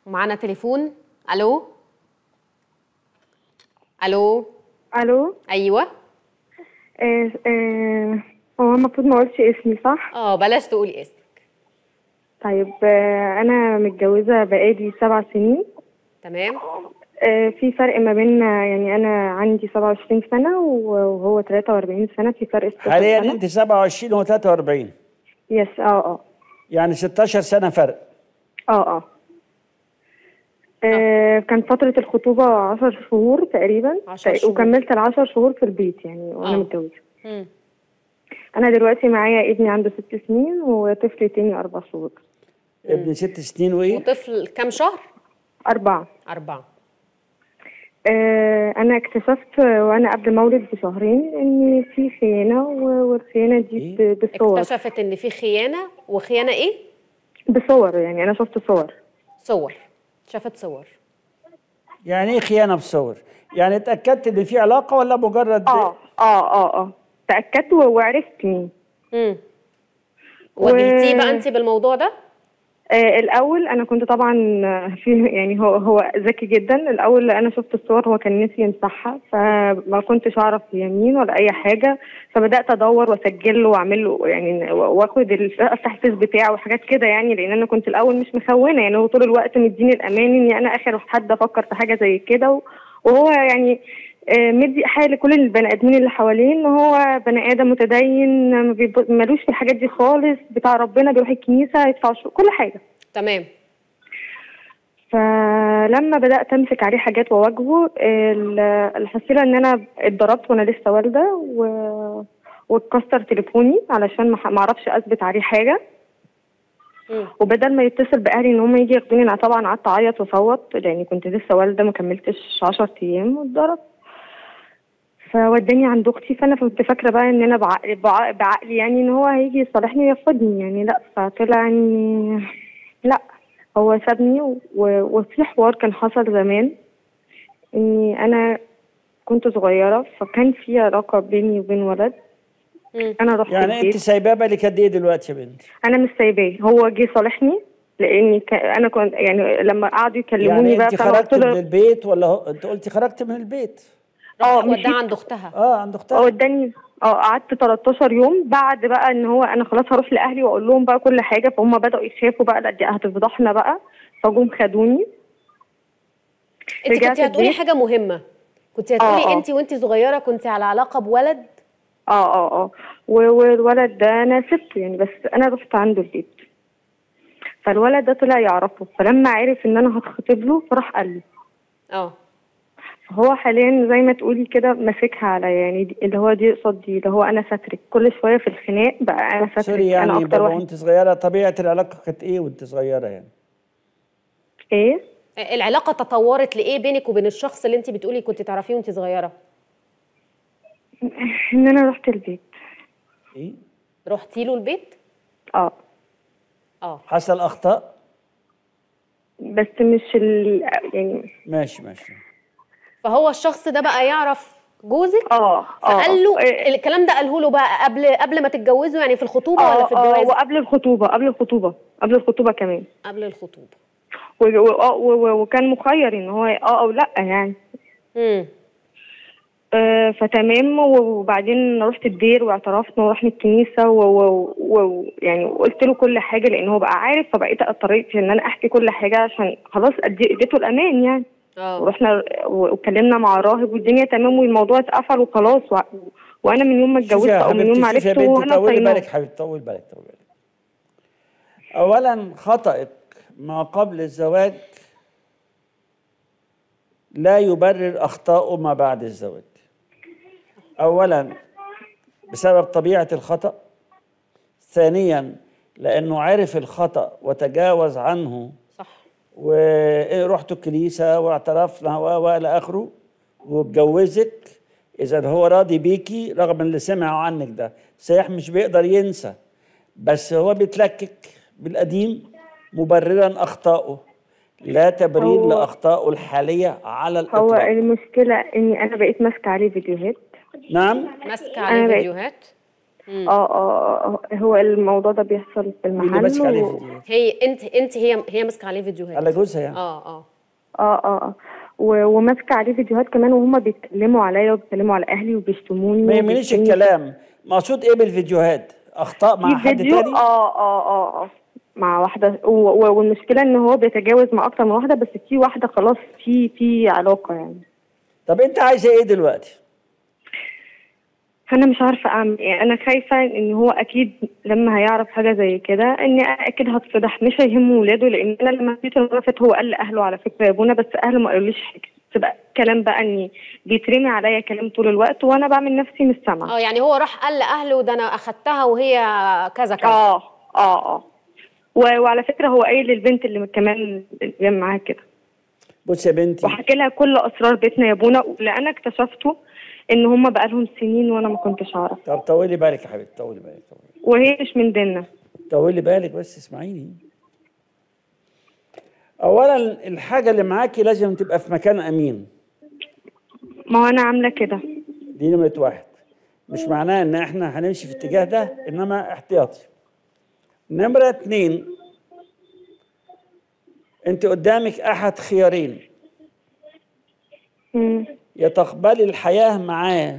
ومعانا تليفون الو الو الو ايوه آه آه هو المفروض ما اقولش اسمي صح اه بلاش تقولي اسمك طيب آه انا متجوزه بقالي سبع سنين تمام آه في فرق ما بيننا يعني انا عندي 27 سنه وهو 43 سنه في فرق 16 حاليا سنه انت 27 و 43 يس اه اه يعني 16 سنه فرق اه اه آه، كان فترة الخطوبة عشر شهور تقريبا عشر شهور. وكملت العشر شهور في البيت يعني وأنا آه. متجوزة مم. أنا دلوقتي معايا ابني عنده ست سنين وطفل تاني أربع شهور ابن ست سنين وايه؟ وطفل كام شهر أربعة اربعه آه، أنا اكتشفت وأنا قبل ما أولد بشهرين إن في خيانة و- والخيانة دي إيه؟ ب- بصور اكتشفت ان في خيانه وخيانه ايه بصور يعني أنا شفت صور صور شافت صور يعني ايه خيانه بصور؟ يعني اتاكدت ان في علاقه ولا مجرد اه اه اه اه تأكدت و- وعرفت مين امم واجهتيه بقى انت بالموضوع ده آه الاول انا كنت طبعا آه، في يعني هو هو ذكي جدا الاول انا شفت الصور هو كان نسي يمسحها فما كنتش اعرف هي مين ولا اي حاجه فبدات ادور واسجل له واعمل له يعني واخد ال- افتح الفيس بتاعه وحاجات كده يعني لان انا كنت الاول مش مخونه يعني هو طول الوقت مديني الامان اني انا اخر حد افكر في حاجه زي كده و- وهو يعني آه، مدي حاجه لكل البني ادمين اللي حواليه ان هو بني ادم متدين ما بيب- ملوش في الحاجات دي خالص بتاع ربنا بيروح الكنيسه يدفع شو- كل حاجه تمام فلما بدات امسك عليه حاجات واواجهه ال- الحصيله ان انا اتضربت وانا لسه والده و... واتكسر تليفوني علشان ما ح- ما اعرفش اثبت عليه حاجه مم. وبدل ما يتصل باهلي ان هم يجي ياخدوني انا طبعا قعدت اعيط واصوت لاني كنت لسه والده ما كملتش 10 ايام واتضرب فوداني عند اختي فانا كنت فاكره بقى ان انا بعقل بعق- بعقلي يعني ان هو هيجي يصالحني وياخدني يعني لا فطلع اني لا هو سابني و... وفي حوار كان حصل زمان اني انا كنت صغيره فكان في علاقه بيني وبين ولد مم. انا رحت يعني البيت انت سايباه بالك قد ايه دلوقتي يا بنتي؟ انا مش سايباه هو جه صالحني لاني ك... انا كنت يعني لما قعدوا يكلموني يعني بقى انت فانا خرجت قلت من له البيت ولا هو... انت قلتي خرجت من البيت؟ اه راح مشيت وداها عند اختها اه عند اه اختها اداني اه قعدت 13 يوم بعد بقى ان هو انا خلاص هروح لاهلي واقول لهم بقى كل حاجه فهم بداوا يخافوا بقى لا دي هتفضحنا بقى فجم خدوني انت رجعت كنت هتقولي البيت. حاجه مهمه كنت هتقولي آه، آه. انت وانت صغيره كنت على علاقه بولد اه اه اه و- والولد ده انا سبته يعني بس انا رحت عنده البيت فالولد ده طلع يعرفه فلما عرف ان انا هتخطب له فراح قال لي اه هو حاليا زي ما تقولي كده ماسكها على يعني دي- اللي هو دي قصاد دي اللي هو انا ساترك كل شويه في الخناق بقى انا ساترك سوري انا يعني اكتر بابا واحد وانت صغيره طبيعه العلاقه كانت ايه وانت صغيره يعني؟ ايه العلاقه تطورت لايه بينك وبين الشخص اللي انت بتقولي كنت تعرفيه وانت صغيره ان انا رحت البيت ايه؟ رحتي له البيت اه اه حصل اخطاء؟ بس مش ال يعني ماشي ماشي فهو الشخص ده بقى يعرف جوزك اه اه فقال له إيه، الكلام ده قاله له بقى قبل قبل ما تتجوزوا يعني في الخطوبه ولا اه في اه الجواز وقبل الخطوبه قبل الخطوبه قبل الخطوبه كمان قبل الخطوبه و- و- آه، و- و- وكان مخير ان هو اه او لا يعني امم آه فتمام وبعدين رحت الدير واعترفنا ورحنا الكنيسه ويعني و... و... يعني قلت له كل حاجه لان هو بقى عارف فبقيت اضطريت ان انا احكي كل حاجه عشان خلاص أدي- اديته الامان يعني اه ورحنا واتكلمنا مع راهب والدنيا تمام والموضوع اتقفل وخلاص و... وانا من يوم ما شوفي اتجوزت يا او من يوم ما حبيبتي شوفي يا عرفته بنتي وانا طولي صيناه بالك حبيبتي طول بالك طول بالك اولا خطأك ما قبل الزواج لا يبرر اخطاؤه ما بعد الزواج اولا بسبب طبيعه الخطأ ثانيا لانه عرف الخطأ وتجاوز عنه صح ورحت الكنيسة واعترفنا و و إلى آخره واتجوزك إذا هو راضي بيكي رغم اللي سمعوا عنك ده صحيح مش بيقدر ينسى بس هو بيتلكك بالقديم مبررا أخطائه لا تبرير هو- لأخطائه الحالية على هو الإطلاق المشكله اني انا بقيت ماسكه عليه فيديوهات ماسكه نعم عليه أنا بقيت- فيديوهات اه اه آه، هو الموضوع ده بيحصل في مين اللي ماسك المحل عليه و... فيديوهات هي انت انت هي هي ماسكه عليه فيديوهات على جوزها يعني اه اه اه اه اه و- وماسكه عليه فيديوهات كمان وهما بيتكلموا عليا وبيتكلموا على اهلي وبيشتموني ما يهمنيش وبيشتموني. الكلام مقصود ايه بالفيديوهات اخطاء مع في حد فيديو تاني اه اه اه اه مع واحده و- و- والمشكله ان هو بيتجاوز مع اكتر من واحده بس في واحده خلاص في في علاقه يعني طب انت عايزه ايه دلوقتي انا مش عارفه اعمل ايه انا خايفه ان هو اكيد لما هيعرف حاجه زي كده اني اكيد هتفضح مش هيهمه ولاده لان انا لما جيت المره اللي فاتت هو قال لاهله على فكره يا ابونا بس اهله ما قالوليش حاجه تبقى كلام بقى اني بيترمي عليا كلام طول الوقت وانا بعمل نفسي مش سامعه اه يعني هو راح قال لاهله ده انا اخدتها وهي كذا كذا اه اه اه و- وعلى فكره هو قايل للبنت اللي كمان اللي معاها كده بص يا بنتي وحكي لها كل اسرار بيتنا يا ابونا اللي انا اكتشفته ان هم بقالهم سنين وانا ما كنتش اعرف طب طولي بالك يا حبيبتي طولي بالك طولي وهي مش من ديننا طولي بالك بس اسمعيني اولا الحاجه اللي معاكي لازم تبقى في مكان امين ما هو انا عامله كده دي نمره واحد مش معناه ان احنا هنمشي في الاتجاه ده انما احتياطي نمره اتنين انت قدامك احد خيارين مم. يا تقبلي الحياه معاه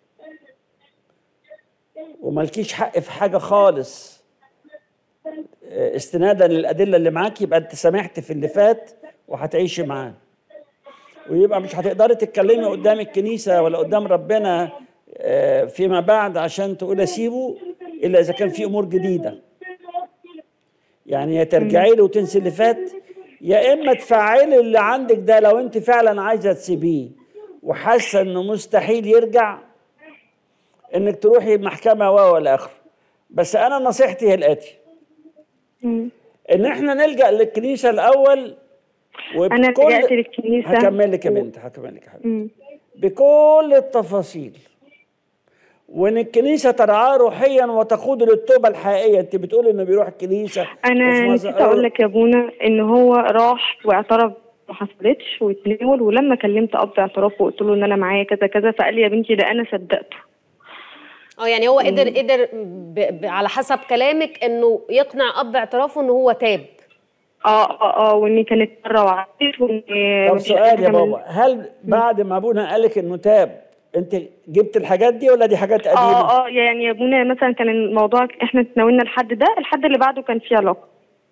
وملكيش حق في حاجه خالص اه، استنادا للادله اللي معاك يبقى انت سامحت في اللي فات وهتعيشي معاه ويبقى مش هتقدري تتكلمي قدام الكنيسه ولا قدام ربنا اه، فيما بعد عشان تقولي اسيبه الا اذا كان في امور جديده يعني يا ترجعي له وتنسي اللي فات يا اما تفعلي اللي عندك ده لو انت فعلا عايزه تسيبيه وحاسه انه مستحيل يرجع انك تروحي المحكمه و ولا اخره بس انا نصيحتي هي الاتي مم. ان احنا نلجا للكنيسه الاول انا لجأت للكنيسه هكمل لك يا بنت هكمل لك يا حبيبتي مم. بكل التفاصيل وان الكنيسه ترعاه روحيا وتقود للتوبه الحقيقيه انت بتقولي انه بيروح الكنيسه انا وفي نسيت مظهر- اقول لك يا ابونا ان هو راح واعترف ما حصلتش واتناول ولما كلمت اب اعترافه وقلت له ان انا معايا كذا كذا فقال لي يا بنتي ده انا صدقته اه يعني هو قدر قدر ب... ب... على حسب كلامك انه يقنع اب اعترافه ان هو تاب اه اه اه واني كانت مره وعدت وان طب مفيش سؤال حاجة يا من- بابا هل بعد ما ابونا قالك انه تاب انت جبت الحاجات دي ولا دي حاجات قديمه؟ اه اه يعني يا ابونا مثلا كان الموضوع احنا تناولنا الحد ده الحد اللي بعده كان فيه علاقه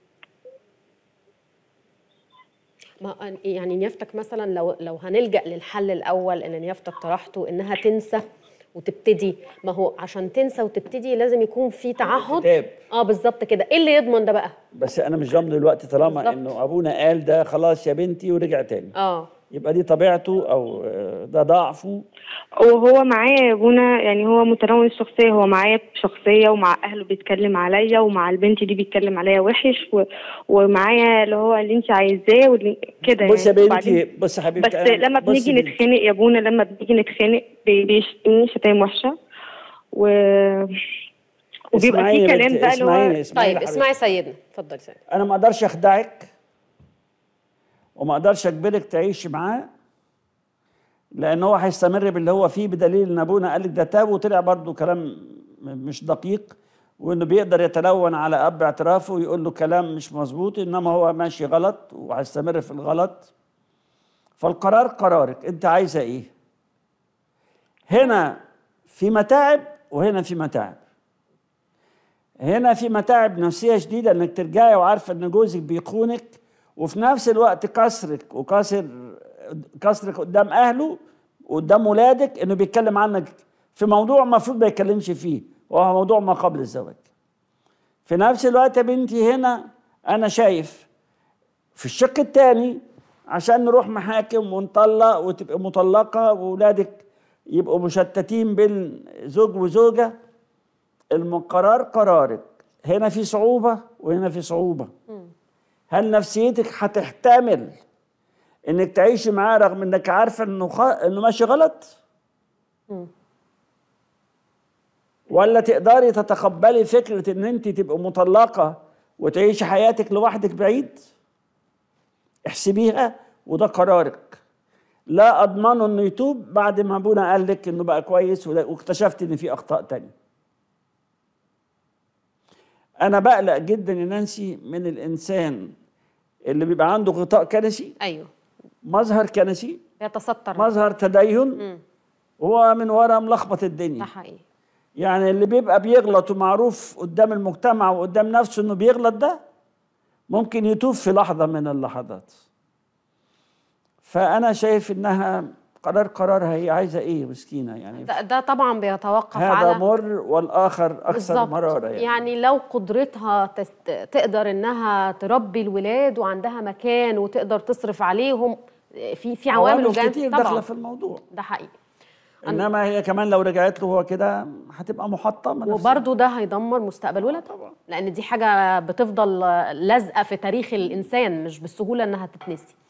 ما يعني نيافتك مثلا لو لو هنلجا للحل الاول ان نيافتك طرحته انها تنسى وتبتدي ما هو عشان تنسى وتبتدي لازم يكون في تعهد كتاب. اه بالظبط كده ايه اللي يضمن ده بقى بس انا مش ضامن دلوقتي طالما بالظبط. انه ابونا قال ده خلاص يا بنتي ورجع تاني اه يبقى دي طبيعته او آه، ده ضعفه وهو معايا يا ابونا يعني هو متنوع الشخصيه هو معايا بشخصيه ومع اهله بيتكلم عليا ومع البنت دي بيتكلم عليا وحش و... ومعايا اللي هو اللي انت عايزاه واللي كده بص يا يعني. بنتي وبعدين- بص يا حبيبتي بس أنا- لما بص بنيجي يا بنتي. نتخانق يا ابونا لما بنيجي نتخانق بي- بيشتمني شتايم وحشه و وبيبقى اسمعيني في يا كلام بنتي، بقى اللي اسمعيني هو اسمعيني طيب يا اسمعي حبيبتي. سيدنا اتفضل سيدنا انا ما اقدرش اخدعك وما اقدرش اجبرك تعيشي معاه لان هو هيستمر باللي هو فيه بدليل ان ابونا قال لك ده تاب وطلع برضه كلام م- مش دقيق وانه بيقدر يتلون على اب اعترافه ويقول له كلام مش مظبوط انما هو ماشي غلط وهيستمر في الغلط فالقرار قرارك انت عايزه ايه هنا في متاعب وهنا في متاعب هنا في متاعب نفسيه شديده انك ترجعي وعارفه ان جوزك بيخونك وفي نفس الوقت كسرك وكسر كسرك قدام اهله وقدام ولادك انه بيتكلم عنك في موضوع المفروض ما يتكلمش فيه وهو موضوع ما قبل الزواج في نفس الوقت يا بنتي هنا انا شايف في الشق الثاني عشان نروح محاكم ونطلق وتبقى مطلقه واولادك يبقوا مشتتين بين زوج وزوجه القرار قرارك هنا في صعوبة وهنا في صعوبة هل نفسيتك هتحتمل انك تعيشي معاه رغم انك عارفة انه خ... انه ماشي غلط ولا تقدري تتقبلي فكرة ان انت تبقى مطلقة وتعيشي حياتك لوحدك بعيد احسبيها وده قرارك لا اضمنه انه يتوب بعد ما ابونا قال لك انه بقى كويس وده- واكتشفت ان في اخطاء تانية انا بقلق جدا يا نانسي من الانسان اللي بيبقى عنده غطاء كنسي ايوه مظهر كنسي بيتستر مظهر تدين مم. وهو من ورا ملخبط ده الدنيا حقيقي يعني اللي بيبقى بيغلط ومعروف قدام المجتمع وقدام نفسه انه بيغلط ده ممكن يتوب في لحظة من اللحظات فأنا شايف إنها قرار قرارها هي عايزة إيه مسكينة يعني ده, ده طبعا بيتوقف هذا على مر والآخر أكثر بالظبط مرارة يعني, يعني لو قدرتها تست... تقدر انها تربي الولاد وعندها مكان وتقدر تصرف عليهم في في عوامل عوامل وجانب كتير طبعا داخلة في الموضوع ده حقيقي إنما هي كمان لو رجعت له هو كده هتبقى محطمة نفسياً. وبرضه ده هيدمر مستقبل ولادها طبعا. لان دي حاجه بتفضل لازقه في تاريخ الانسان مش بالسهوله انها تتنسي